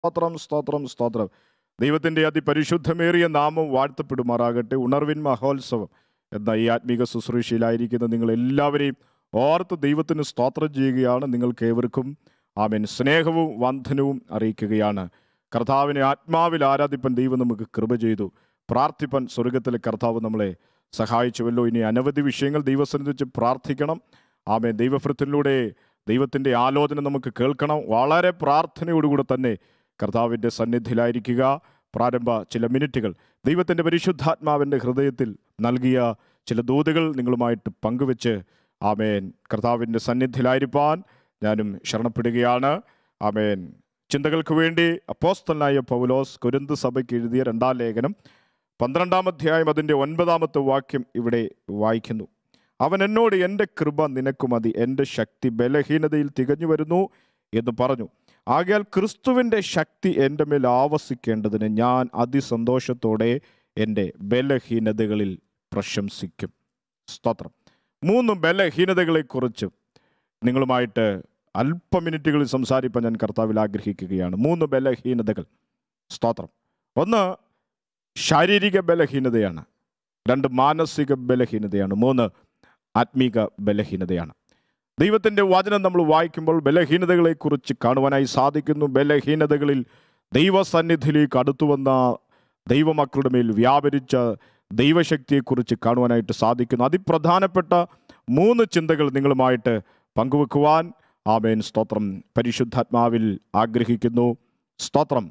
സ്തോത്രം സ്തോത്രം സ്തോത്രം ദൈവത്തിൻ്റെ അതിപരിശുദ്ധമേറിയ നാമം വാഴ്ത്തപ്പെടുമാറാകട്ടെ ഉണർവിൻ മഹോത്സവം എന്ന ഈ ആത്മീക ശുശ്രൂഷയിലായിരിക്കുന്ന നിങ്ങൾ എല്ലാവരെയും ഓർത്ത് ദൈവത്തിന് സ്തോത്രം ചെയ്യുകയാണ് നിങ്ങൾക്ക് ഏവർക്കും ആമേൻ സ്നേഹവും വന്ദനവും അറിയിക്കുകയാണ് കർത്താവിനെ ആത്മാവിൽ ആരാധിപ്പൻ ദൈവം നമുക്ക് കൃപ ചെയ്തു പ്രാർത്ഥിപ്പൻ സ്വർഗത്തിലെ കർത്താവ് നമ്മളെ സഹായിച്ചുവല്ലോ ഇനി അനവധി വിഷയങ്ങൾ ദൈവസന്നിധി വെച്ച് പ്രാർത്ഥിക്കണം ആമേൻ ദൈവഭൃത്തിലൂടെ ദൈവത്തിൻ്റെ ആലോചന നമുക്ക് കേൾക്കണം വളരെ പ്രാർത്ഥനയോടുകൂടെ തന്നെ കർത്താവിൻ്റെ സന്നിധിയിലായിരിക്കുക പ്രാരംഭ ചില മിനിറ്റുകൾ ദൈവത്തിൻ്റെ പരിശുദ്ധാത്മാവിൻ്റെ ഹൃദയത്തിൽ നൽകിയ ചില ദൂതുകൾ നിങ്ങളുമായിട്ട് പങ്കുവെച്ച് ആമേൻ കർത്താവിൻ്റെ സന്നിധിയിലായിരിക്കാൻ ഞാനും ശരണപ്പെടുകയാണ് ആമേൻ ചിന്തകൾക്ക് വേണ്ടി അപ്പോസ്തലനായ പൗലോസ് കുരുന്ത് സഭയ്ക്ക് എഴുതിയ രണ്ടാം ലേഖനം പന്ത്രണ്ടാം അധ്യായം അതിൻ്റെ ഒൻപതാമത്തെ വാക്യം ഇവിടെ വായിക്കുന്നു അവൻ എന്നോട് എൻ്റെ കൃപ നിനക്ക് മതി എൻ്റെ ശക്തി ബലഹീനതയിൽ തികഞ്ഞു വരുന്നു എന്ന് പറഞ്ഞു ആകയാൽ ക്രിസ്തുവിൻ്റെ ശക്തി എൻ്റെ മേൽ ആവസിക്കേണ്ടതിന് ഞാൻ അതിസന്തോഷത്തോടെ എൻ്റെ ബലഹീനതകളിൽ പ്രശംസിക്കും സ്തോത്രം മൂന്ന് ബലഹീനതകളെക്കുറിച്ച് നിങ്ങളുമായിട്ട് അല്പ മിനിറ്റുകളിൽ സംസാരിപ്പാൻ ഞാൻ കർത്താവിൽ ആഗ്രഹിക്കുകയാണ് മൂന്ന് ബലഹീനതകൾ സ്തോത്രം ഒന്ന് ശാരീരിക ബലഹീനതയാണ് രണ്ട് മാനസിക ബലഹീനതയാണ് മൂന്ന് ആത്മീക ബലഹീനതയാണ് ദൈവത്തിൻ്റെ വചനം നമ്മൾ വായിക്കുമ്പോൾ ബലഹീനതകളെക്കുറിച്ച് കാണുവാനായി സാധിക്കുന്നു ബലഹീനതകളിൽ ദൈവസന്നിധിയിലേക്ക് അടുത്തു വന്ന ദൈവമക്കളുടെ മേൽ വ്യാപരിച്ച ദൈവശക്തിയെക്കുറിച്ച് കാണുവാനായിട്ട് സാധിക്കുന്നു അതിപ്രധാനപ്പെട്ട മൂന്ന് ചിന്തകൾ നിങ്ങളുമായിട്ട് പങ്കുവെക്കുവാൻ ആമേൻ സ്തോത്രം പരിശുദ്ധാത്മാവിൽ ആഗ്രഹിക്കുന്നു സ്തോത്രം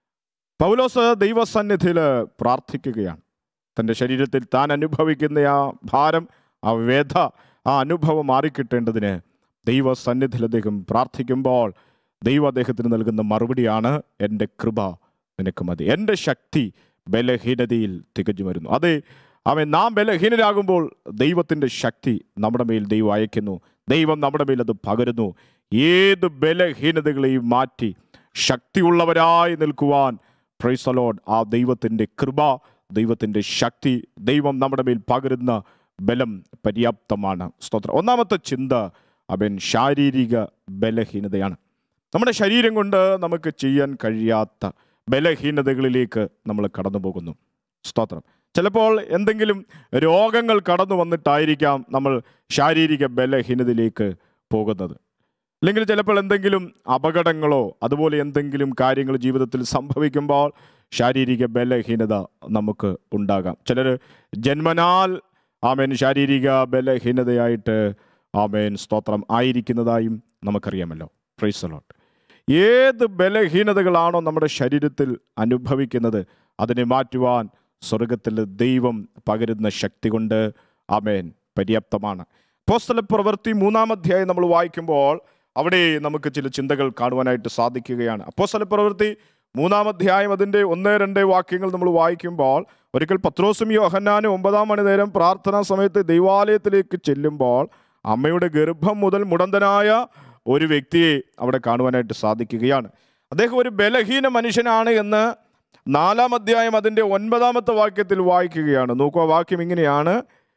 പൗലോസ് ദൈവസന്നിധിയിൽ പ്രാർത്ഥിക്കുകയാണ് തൻ്റെ ശരീരത്തിൽ താൻ അനുഭവിക്കുന്ന ആ ഭാരം ആ വ്യഥ ആ അനുഭവം മാറിക്കിട്ടേണ്ടതിന് ദൈവസന്നിധിയിൽ അദ്ദേഹം പ്രാർത്ഥിക്കുമ്പോൾ ദൈവം അദ്ദേഹത്തിന് നൽകുന്ന മറുപടിയാണ് എൻ്റെ കൃപ നിനക്ക് മതി എൻ്റെ ശക്തി ബലഹീനതയിൽ തികഞ്ഞു വരുന്നു അതെ അവൻ നാം ബലഹീനരാകുമ്പോൾ ദൈവത്തിൻ്റെ ശക്തി നമ്മുടെ മേൽ ദൈവം അയക്കുന്നു ദൈവം നമ്മുടെ മേൽ അത് പകരുന്നു ഏത് ബലഹീനതകളെയും മാറ്റി ശക്തിയുള്ളവരായി നിൽക്കുവാൻ പ്രൈസലോഡ് ആ ദൈവത്തിൻ്റെ കൃപ ദൈവത്തിൻ്റെ ശക്തി ദൈവം നമ്മുടെ മേൽ പകരുന്ന ബലം പര്യാപ്തമാണ് സ്തോത്രം ഒന്നാമത്തെ ചിന്ത അവൻ ശാരീരിക ബലഹീനതയാണ് നമ്മുടെ ശരീരം കൊണ്ട് നമുക്ക് ചെയ്യാൻ കഴിയാത്ത ബലഹീനതകളിലേക്ക് നമ്മൾ കടന്നു പോകുന്നു സ്തോത്രം ചിലപ്പോൾ എന്തെങ്കിലും രോഗങ്ങൾ കടന്നു വന്നിട്ടായിരിക്കാം നമ്മൾ ശാരീരിക ബലഹീനതയിലേക്ക് പോകുന്നത് അല്ലെങ്കിൽ ചിലപ്പോൾ എന്തെങ്കിലും അപകടങ്ങളോ അതുപോലെ എന്തെങ്കിലും കാര്യങ്ങൾ ജീവിതത്തിൽ സംഭവിക്കുമ്പോൾ ശാരീരിക ബലഹീനത നമുക്ക് ഉണ്ടാകാം ചിലർ ജന്മനാൽ ആമേൻ ശാരീരിക ബലഹീനതയായിട്ട് ആമേൻ സ്തോത്രം ആയിരിക്കുന്നതായും നമുക്കറിയാമല്ലോ പ്രൈസലോട്ട് ഏത് ബലഹീനതകളാണോ നമ്മുടെ ശരീരത്തിൽ അനുഭവിക്കുന്നത് അതിനെ മാറ്റുവാൻ സ്വർഗത്തിൽ ദൈവം പകരുന്ന ശക്തി കൊണ്ട് ആമേൻ പര്യാപ്തമാണ് പോസ്റ്റല പ്രവൃത്തി മൂന്നാം അധ്യായം നമ്മൾ വായിക്കുമ്പോൾ അവിടെ നമുക്ക് ചില ചിന്തകൾ കാണുവാനായിട്ട് സാധിക്കുകയാണ് അപ്പോസ്തല പ്രവൃത്തി മൂന്നാം അധ്യായം അതിൻ്റെ ഒന്ന് രണ്ട് വാക്യങ്ങൾ നമ്മൾ വായിക്കുമ്പോൾ ഒരിക്കൽ പത്രോസും യോഹന്നാനും ഒമ്പതാം മണി നേരം പ്രാർത്ഥനാ സമയത്ത് ദൈവാലയത്തിലേക്ക് ചെല്ലുമ്പോൾ അമ്മയുടെ ഗർഭം മുതൽ മുടന്തനായ ഒരു വ്യക്തിയെ അവിടെ കാണുവാനായിട്ട് സാധിക്കുകയാണ് അദ്ദേഹം ഒരു ബലഹീന മനുഷ്യനാണ് എന്ന് നാലാം അധ്യായം അതിൻ്റെ ഒൻപതാമത്തെ വാക്യത്തിൽ വായിക്കുകയാണ് നോക്കുക വാക്യം ഇങ്ങനെയാണ്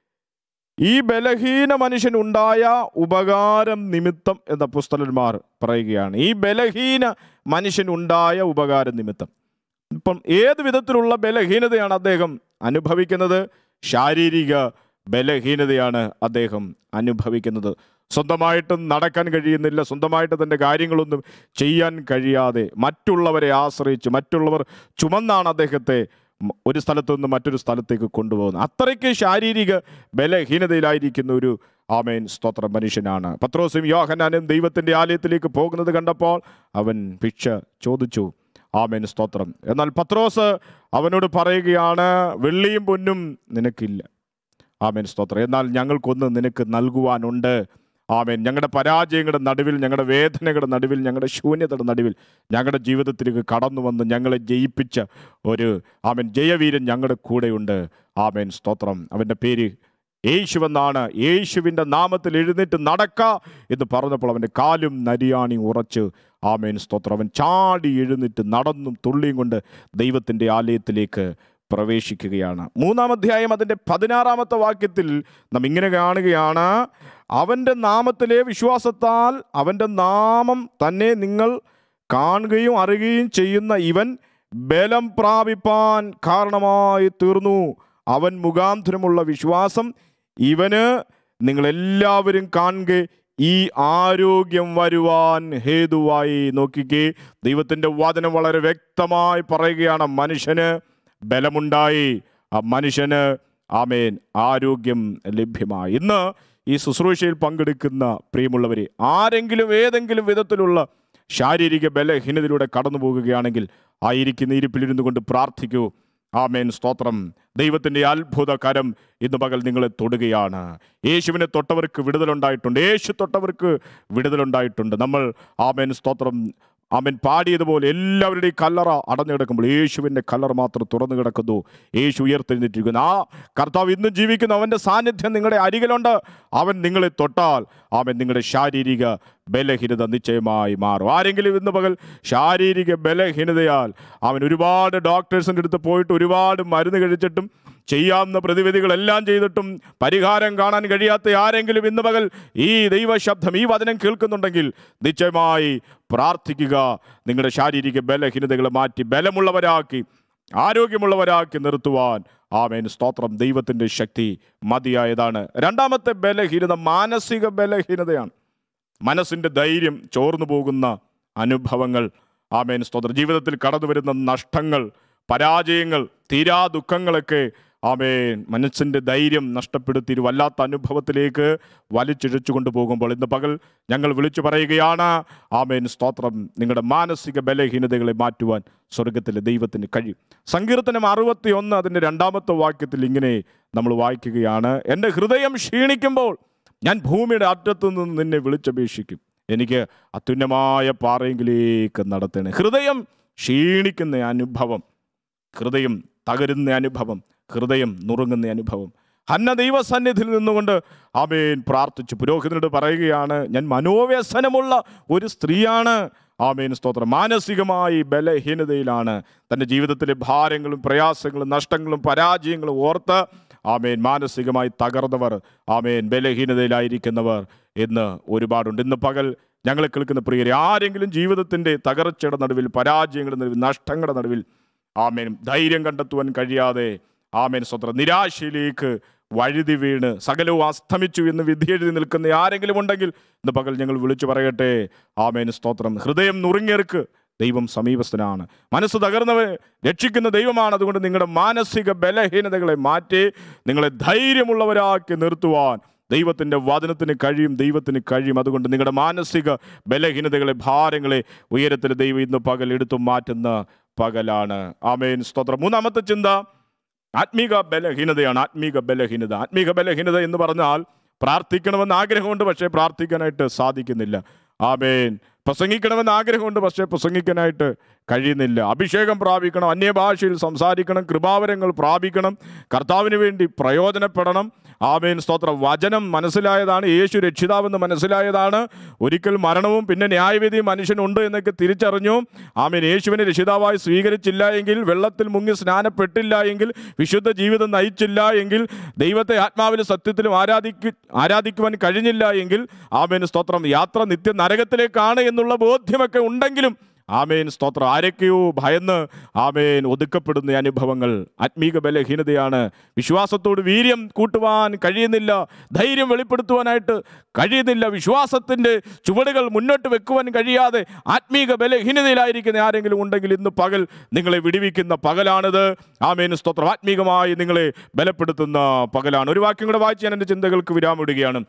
ഈ ബലഹീന മനുഷ്യനുണ്ടായ ഉപകാരം നിമിത്തം എന്ന പുസ്തകന്മാർ പറയുകയാണ് ഈ ബലഹീന മനുഷ്യനുണ്ടായ ഉപകാരം നിമിത്തം ഇപ്പം ഏത് വിധത്തിലുള്ള ബലഹീനതയാണ് അദ്ദേഹം അനുഭവിക്കുന്നത് ശാരീരിക ബലഹീനതയാണ് അദ്ദേഹം അനുഭവിക്കുന്നത് സ്വന്തമായിട്ട് നടക്കാൻ കഴിയുന്നില്ല സ്വന്തമായിട്ട് തൻ്റെ കാര്യങ്ങളൊന്നും ചെയ്യാൻ കഴിയാതെ മറ്റുള്ളവരെ ആശ്രയിച്ച് മറ്റുള്ളവർ ചുമന്നാണ് അദ്ദേഹത്തെ മ- ഒരു സ്ഥലത്തു നിന്ന് മറ്റൊരു സ്ഥലത്തേക്ക് കൊണ്ടുപോകുന്നത് അത്രയ്ക്ക് ശാരീരിക ബലഹീനതയിലായിരിക്കുന്ന ഒരു ആമേൻ സ്തോത്ര മനുഷ്യനാണ് പത്രോസും യോഹനാനും ദൈവത്തിൻ്റെ ആലയത്തിലേക്ക് പോകുന്നത് കണ്ടപ്പോൾ അവൻ ഭിക്ഷ ചോദിച്ചു ആമേൻ സ്തോത്രം എന്നാൽ പത്രോസ് അവനോട് പറയുകയാണ് വെള്ളിയും പൊന്നും നിനക്കില്ല ആമേൻ സ്തോത്രം എന്നാൽ ഞങ്ങൾക്കൊന്ന് നിനക്ക് നൽകുവാനുണ്ട് ആമേൻ ഞങ്ങളുടെ പരാജയങ്ങളുടെ നടുവിൽ ഞങ്ങളുടെ വേദനകളുടെ നടുവിൽ ഞങ്ങളുടെ ശൂന്യതയുടെ നടുവിൽ ഞങ്ങളുടെ ജീവിതത്തിലേക്ക് കടന്നു വന്ന് ഞങ്ങളെ ജയിപ്പിച്ച ഒരു ആമേൻ ജയവീരൻ ഞങ്ങളുടെ കൂടെയുണ്ട് ആമേൻ സ്തോത്രം അവൻ്റെ പേര് യേശുവെന്നാണ് യേശുവിൻ്റെ നാമത്തിൽ എഴുന്നേറ്റ് നടക്ക എന്ന് പറഞ്ഞപ്പോൾ അവൻ്റെ കാലും നരിയാണി ഉറച്ച് ആമേൻ സ്തോത്രം അവൻ ചാടി എഴുന്നേറ്റ് നടന്നും തുള്ളിയും കൊണ്ട് ദൈവത്തിൻ്റെ ആലയത്തിലേക്ക് പ്രവേശിക്കുകയാണ് മൂന്നാം അധ്യായം അതിൻ്റെ പതിനാറാമത്തെ വാക്യത്തിൽ നാം ഇങ്ങനെ കാണുകയാണ് അവൻ്റെ നാമത്തിലെ വിശ്വാസത്താൽ അവൻ്റെ നാമം തന്നെ നിങ്ങൾ കാണുകയും അറിയുകയും ചെയ്യുന്ന ഇവൻ ബലം പ്രാപിപ്പാൻ കാരണമായി തീർന്നു അവൻ മുഖാന്തരമുള്ള വിശ്വാസം ഇവന് നിങ്ങളെല്ലാവരും കാണുക ഈ ആരോഗ്യം വരുവാൻ ഹേതുവായി നോക്കിക്കേ ദൈവത്തിൻ്റെ വചനം വളരെ വ്യക്തമായി പറയുകയാണ് മനുഷ്യന് ബലമുണ്ടായി ആ മനുഷ്യന് ആമേൻ ആരോഗ്യം ലഭ്യമായി ഇന്ന് ഈ ശുശ്രൂഷയിൽ പങ്കെടുക്കുന്ന പ്രിയമുള്ളവരെ ആരെങ്കിലും ഏതെങ്കിലും വിധത്തിലുള്ള ശാരീരിക ബലഹീനതയിലൂടെ കടന്നു പോകുകയാണെങ്കിൽ ആയിരിക്കുന്ന ഇരിപ്പിലിരുന്നു കൊണ്ട് പ്രാർത്ഥിക്കൂ ആമേൻ സ്തോത്രം ദൈവത്തിൻ്റെ അത്ഭുത കരം ഇന്ന് പകൽ നിങ്ങളെ തൊടുകയാണ് യേശുവിനെ തൊട്ടവർക്ക് വിടുതലുണ്ടായിട്ടുണ്ട് യേശു തൊട്ടവർക്ക് വിടുതലുണ്ടായിട്ടുണ്ട് നമ്മൾ ആമേൻ സ്തോത്രം ആമേൻ പാടിയതുപോലെ എല്ലാവരുടെയും കല്ലറ അടഞ്ഞു കിടക്കുമ്പോൾ യേശുവിൻ്റെ കല്ലറ മാത്രം തുറന്നു കിടക്കുന്നു യേശു ഉയർത്തെഴുന്നിട്ടിരിക്കുന്നു ആ കർത്താവ് ഇന്നും ജീവിക്കുന്ന അവൻ്റെ സാന്നിധ്യം നിങ്ങളുടെ അരികിലുണ്ട് അവൻ നിങ്ങളെ തൊട്ടാൽ അവൻ നിങ്ങളുടെ ശാരീരിക ബലഹീനത നിശ്ചയമായി മാറും ആരെങ്കിലും ഇന്ന് പകൽ ശാരീരിക ബലഹീനതയാൽ അവൻ ഒരുപാട് ഡോക്ടേഴ്സിൻ്റെ അടുത്ത് പോയിട്ട് ഒരുപാട് മരുന്ന് കഴിച്ചിട്ടും ചെയ്യാവുന്ന പ്രതിവിധികളെല്ലാം ചെയ്തിട്ടും പരിഹാരം കാണാൻ കഴിയാത്ത ആരെങ്കിലും ഇന്ന് പകൽ ഈ ദൈവശബ്ദം ഈ വചനം കേൾക്കുന്നുണ്ടെങ്കിൽ നിശ്ചയമായി പ്രാർത്ഥിക്കുക നിങ്ങളുടെ ശാരീരിക ബലഹീനതകളെ മാറ്റി ബലമുള്ളവരാക്കി ആരോഗ്യമുള്ളവരാക്കി നിർത്തുവാൻ ആമേൻ സ്തോത്രം ദൈവത്തിൻ്റെ ശക്തി മതിയായതാണ് രണ്ടാമത്തെ ബലഹീനത മാനസിക ബലഹീനതയാണ് മനസ്സിൻ്റെ ധൈര്യം ചോർന്നു പോകുന്ന അനുഭവങ്ങൾ ആമേൻ സ്തോത്രം ജീവിതത്തിൽ കടന്നു വരുന്ന നഷ്ടങ്ങൾ പരാജയങ്ങൾ തീരാ ദുഃഖങ്ങളൊക്കെ ആമേൻ മനസ്സിൻ്റെ ധൈര്യം നഷ്ടപ്പെടുത്തി ഒരു വല്ലാത്ത അനുഭവത്തിലേക്ക് വലിച്ചിഴച്ചു കൊണ്ടുപോകുമ്പോൾ ഇന്ന് പകൽ ഞങ്ങൾ വിളിച്ചു പറയുകയാണ് ആമേൻ സ്തോത്രം നിങ്ങളുടെ മാനസിക ബലഹീനതകളെ മാറ്റുവാൻ സ്വർഗത്തിലെ ദൈവത്തിന് കഴിയും സങ്കീർത്തനം അറുപത്തി ഒന്ന് അതിൻ്റെ രണ്ടാമത്തെ വാക്യത്തിൽ ഇങ്ങനെ നമ്മൾ വായിക്കുകയാണ് എൻ്റെ ഹൃദയം ക്ഷീണിക്കുമ്പോൾ ഞാൻ ഭൂമിയുടെ അറ്റത്തു നിന്ന് നിന്നെ വിളിച്ചപേക്ഷിക്കും എനിക്ക് അത്യുന്നമായ പാറയെങ്കിലേക്ക് നടത്തണേ ഹൃദയം ക്ഷീണിക്കുന്ന അനുഭവം ഹൃദയം തകരുന്ന അനുഭവം ഹൃദയം നുറുങ്ങുന്ന അനുഭവം ഹന്ന ദൈവസന്നിധിയിൽ നിന്നുകൊണ്ട് ആമേൻ പ്രാർത്ഥിച്ചു പുരോഹിതനോട് പറയുകയാണ് ഞാൻ മനോവ്യസനമുള്ള ഒരു സ്ത്രീയാണ് ആമേൻ സ്തോത്രം മാനസികമായി ബലഹീനതയിലാണ് തൻ്റെ ജീവിതത്തിലെ ഭാരങ്ങളും പ്രയാസങ്ങളും നഷ്ടങ്ങളും പരാജയങ്ങളും ഓർത്ത് ആമേൻ മാനസികമായി തകർന്നവർ ആമേൻ ബലഹീനതയിലായിരിക്കുന്നവർ എന്ന് ഒരുപാടുണ്ട് ഇന്ന് പകൽ ഞങ്ങളെ കേൾക്കുന്ന പ്രിയരെ ആരെങ്കിലും ജീവിതത്തിൻ്റെ തകർച്ചയുടെ നടുവിൽ പരാജയങ്ങളുടെ നടുവിൽ നഷ്ടങ്ങളുടെ നടുവിൽ ആമേൻ ധൈര്യം കണ്ടെത്തുവാൻ കഴിയാതെ ആമേൻ സ്വത്ര നിരാശയിലേക്ക് വഴുതി വീണ് സകലവും അസ്തമിച്ചു എന്ന് വിധി എഴുതി നിൽക്കുന്ന ആരെങ്കിലും ഉണ്ടെങ്കിൽ ഇന്ന് പകൽ ഞങ്ങൾ വിളിച്ചു പറയട്ടെ ആമേൻ സ്തോത്രം ഹൃദയം നുറുങ്ങിയർക്ക് ദൈവം സമീപസ്ഥനാണ് മനസ്സ് തകർന്നവരെ രക്ഷിക്കുന്ന ദൈവമാണ് അതുകൊണ്ട് നിങ്ങളുടെ മാനസിക ബലഹീനതകളെ മാറ്റി നിങ്ങളെ ധൈര്യമുള്ളവരാക്കി നിർത്തുവാൻ ദൈവത്തിൻ്റെ വചനത്തിന് കഴിയും ദൈവത്തിന് കഴിയും അതുകൊണ്ട് നിങ്ങളുടെ മാനസിക ബലഹീനതകളെ ഭാരങ്ങളെ ഉയരത്തിൽ ദൈവം ഇന്ന് പകൽ എടുത്തു മാറ്റുന്ന പകലാണ് ആമേൻ സ്തോത്രം മൂന്നാമത്തെ ചിന്ത ആത്മീക ബലഹീനതയാണ് ആത്മീക ബലഹീനത ആത്മീക ബലഹീനത എന്ന് പറഞ്ഞാൽ പ്രാർത്ഥിക്കണമെന്ന് ആഗ്രഹമുണ്ട് പക്ഷേ പ്രാർത്ഥിക്കാനായിട്ട് സാധിക്കുന്നില്ല ആമേൻ പ്രസംഗിക്കണമെന്ന് ആഗ്രഹമുണ്ട് പക്ഷേ പ്രസംഗിക്കാനായിട്ട് കഴിയുന്നില്ല അഭിഷേകം പ്രാപിക്കണം അന്യഭാഷയിൽ സംസാരിക്കണം കൃപാവരങ്ങൾ പ്രാപിക്കണം കർത്താവിന് വേണ്ടി പ്രയോജനപ്പെടണം ആമേൻ സ്തോത്രം വചനം മനസ്സിലായതാണ് യേശു രക്ഷിതാവെന്ന് മനസ്സിലായതാണ് ഒരിക്കൽ മരണവും പിന്നെ ന്യായവിധിയും മനുഷ്യനുണ്ട് എന്നൊക്കെ തിരിച്ചറിഞ്ഞു ആമേൻ യേശുവിനെ രക്ഷിതാവായി സ്വീകരിച്ചില്ല എങ്കിൽ വെള്ളത്തിൽ മുങ്ങി സ്നാനപ്പെട്ടില്ല എങ്കിൽ വിശുദ്ധ ജീവിതം നയിച്ചില്ല എങ്കിൽ ദൈവത്തെ ആത്മാവിലും സത്യത്തിലും ആരാധിക്കു ആരാധിക്കുവാൻ കഴിഞ്ഞില്ല എങ്കിൽ ആമേൻ സ്തോത്രം യാത്ര നിത്യ നരകത്തിലേക്കാണ് എന്നുള്ള ബോധ്യമൊക്കെ ഉണ്ടെങ്കിലും ആമേൻ സ്തോത്രം ആരൊക്കെയോ ഭയന്ന് ആമേൻ ഒതുക്കപ്പെടുന്ന അനുഭവങ്ങൾ ആത്മീക ബലഹീനതയാണ് വിശ്വാസത്തോട് വീര്യം കൂട്ടുവാൻ കഴിയുന്നില്ല ധൈര്യം വെളിപ്പെടുത്തുവാനായിട്ട് കഴിയുന്നില്ല വിശ്വാസത്തിൻ്റെ ചുവടുകൾ മുന്നോട്ട് വെക്കുവാൻ കഴിയാതെ ആത്മീക ബലഹീനതയിലായിരിക്കുന്ന ആരെങ്കിലും ഉണ്ടെങ്കിൽ ഇന്ന് പകൽ നിങ്ങളെ വിടിവിക്കുന്ന പകലാണിത് ആമേൻ സ്തോത്രം ആത്മീകമായി നിങ്ങളെ ബലപ്പെടുത്തുന്ന പകലാണ് ഒരു വാക്യം കൂടെ വായിച്ച് ഞാൻ എൻ്റെ ചിന്തകൾക്ക് വിരാമിടുകയാണ്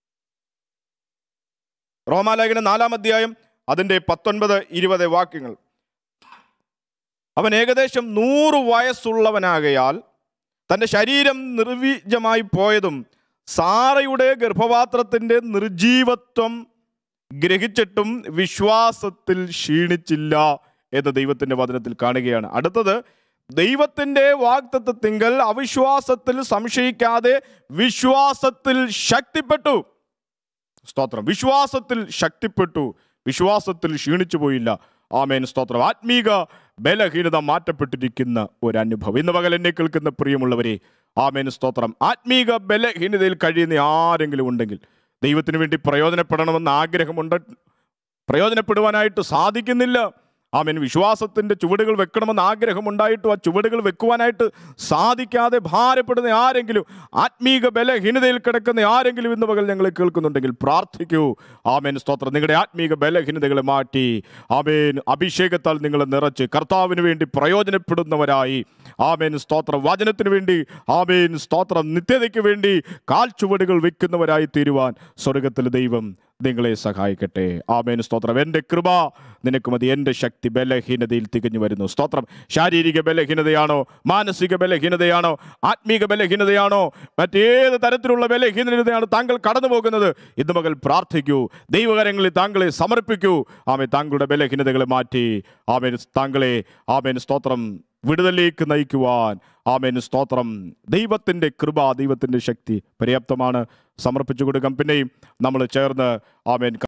റോമാലേഖന നാലാം അധ്യായം അതിൻ്റെ പത്തൊൻപത് ഇരുപത് വാക്യങ്ങൾ അവൻ ഏകദേശം നൂറ് വയസ്സുള്ളവനാകയാൽ തൻ്റെ ശരീരം നിർവീജമായി പോയതും സാറയുടെ ഗർഭപാത്രത്തിൻ്റെ നിർജീവത്വം ഗ്രഹിച്ചിട്ടും വിശ്വാസത്തിൽ ക്ഷീണിച്ചില്ല എന്ന് ദൈവത്തിൻ്റെ വചനത്തിൽ കാണുകയാണ് അടുത്തത് ദൈവത്തിൻ്റെ വാക്തത്വത്തിങ്കൽ അവിശ്വാസത്തിൽ സംശയിക്കാതെ വിശ്വാസത്തിൽ ശക്തിപ്പെട്ടു സ്തോത്രം വിശ്വാസത്തിൽ ശക്തിപ്പെട്ടു വിശ്വാസത്തിൽ ക്ഷീണിച്ചു പോയില്ല ആമേൻ സ്തോത്രം ആത്മീക ബലഹീനത മാറ്റപ്പെട്ടിരിക്കുന്ന ഒരു അനുഭവം ഇന്ന് പകൽ എന്നെ കേൾക്കുന്ന പ്രിയമുള്ളവരെ ആമേൻ സ്തോത്രം ആത്മീക ബലഹീനതയിൽ കഴിയുന്ന ആരെങ്കിലും ഉണ്ടെങ്കിൽ ദൈവത്തിന് വേണ്ടി പ്രയോജനപ്പെടണമെന്ന് ആഗ്രഹമുണ്ട് പ്രയോജനപ്പെടുവാനായിട്ട് സാധിക്കുന്നില്ല ആമേൻ വിശ്വാസത്തിൻ്റെ ചുവടുകൾ വെക്കണമെന്ന് ആഗ്രഹമുണ്ടായിട്ടും ആ ചുവടുകൾ വെക്കുവാനായിട്ട് സാധിക്കാതെ ഭാരപ്പെടുന്ന ആരെങ്കിലും ആത്മീക ബലഹീനതയിൽ കിടക്കുന്ന ആരെങ്കിലും ഇന്ന് പകൽ ഞങ്ങൾ കേൾക്കുന്നുണ്ടെങ്കിൽ പ്രാർത്ഥിക്കൂ ആമേൻ സ്തോത്രം നിങ്ങളുടെ ആത്മീക ബലഹീനതകളെ മാറ്റി ആമേൻ അഭിഷേകത്താൽ നിങ്ങളെ നിറച്ച് കർത്താവിന് വേണ്ടി പ്രയോജനപ്പെടുന്നവരായി ആമേൻ സ്തോത്രം വചനത്തിന് വേണ്ടി ആമേൻ സ്തോത്രം നിത്യതയ്ക്ക് വേണ്ടി കാൽ ചുവടുകൾ വെക്കുന്നവരായി തീരുവാൻ സ്വർഗത്തിലെ ദൈവം നിങ്ങളെ സഹായിക്കട്ടെ ആമേൻ സ്തോത്രം എൻ്റെ കൃപ നിനക്ക് മതി എൻ്റെ ശക്തി ബലഹീനതയിൽ തികഞ്ഞു വരുന്നു സ്തോത്രം ശാരീരിക ബലഹീനതയാണോ മാനസിക ബലഹീനതയാണോ ആത്മീക ബലഹീനതയാണോ മറ്റേത് തരത്തിലുള്ള ബലഹീനതയാണ് താങ്കൾ കടന്നു പോകുന്നത് ഇന്ന് മകൾ പ്രാർത്ഥിക്കൂ ദൈവകരങ്ങളിൽ താങ്കളെ സമർപ്പിക്കൂ ആമേ താങ്കളുടെ ബലഹീനതകളെ മാറ്റി ആമേൻ താങ്കളെ ആമേൻ സ്തോത്രം വിടുതലേക്ക് നയിക്കുവാൻ ആമേൻ സ്തോത്രം ദൈവത്തിൻ്റെ കൃപ ദൈവത്തിൻ്റെ ശക്തി പര്യാപ്തമാണ് സമർപ്പിച്ചു കൊടുക്കാം പിന്നെയും നമ്മൾ ചേർന്ന് ആമേൻ